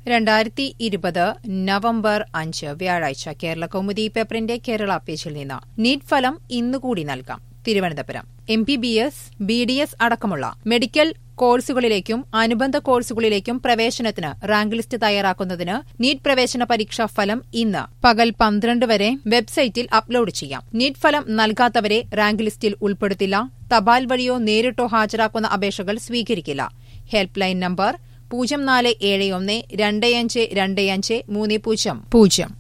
രണ്ടായിരത്തി ഇരുപത് നവംബർ അഞ്ച് വ്യാഴാഴ്ച കേരള കൗമുദി പേപ്പറിന്റെ കേരള പേജിൽ നിന്ന് നീറ്റ് ഫലം ഇന്നുകൂടി നൽകാം Thiruvananthapuram M B B S B D S അടക്കമുള്ള മെഡിക്കൽ കോഴ്സുകളിലേക്കും അനുബന്ധ കോഴ്സുകളിലേക്കും പ്രവേശനത്തിന് റാങ്ക് ലിസ്റ്റ് തയ്യാറാക്കുന്നതിന് നീറ്റ് പ്രവേശന പരീക്ഷാ ഫലം ഇന്ന് പകൽ പന്ത്രണ്ട് വരെ വെബ്സൈറ്റിൽ അപ്ലോഡ് ചെയ്യാം നീറ്റ് ഫലം നൽകാത്തവരെ റാങ്ക് ലിസ്റ്റിൽ ഉൾപ്പെടുത്തില്ല തപാൽ വഴിയോ നേരിട്ടോ ഹാജരാക്കുന്ന അപേക്ഷകൾ സ്വീകരിക്കില്ല ഹെൽപ്പ് ലൈൻ നമ്പർ പൂജ്യം നാല് ഏഴ് ഒന്ന് രണ്ട് അഞ്ച് രണ്ട് അഞ്ച് മൂന്ന് പൂജ്യം പൂജ്യം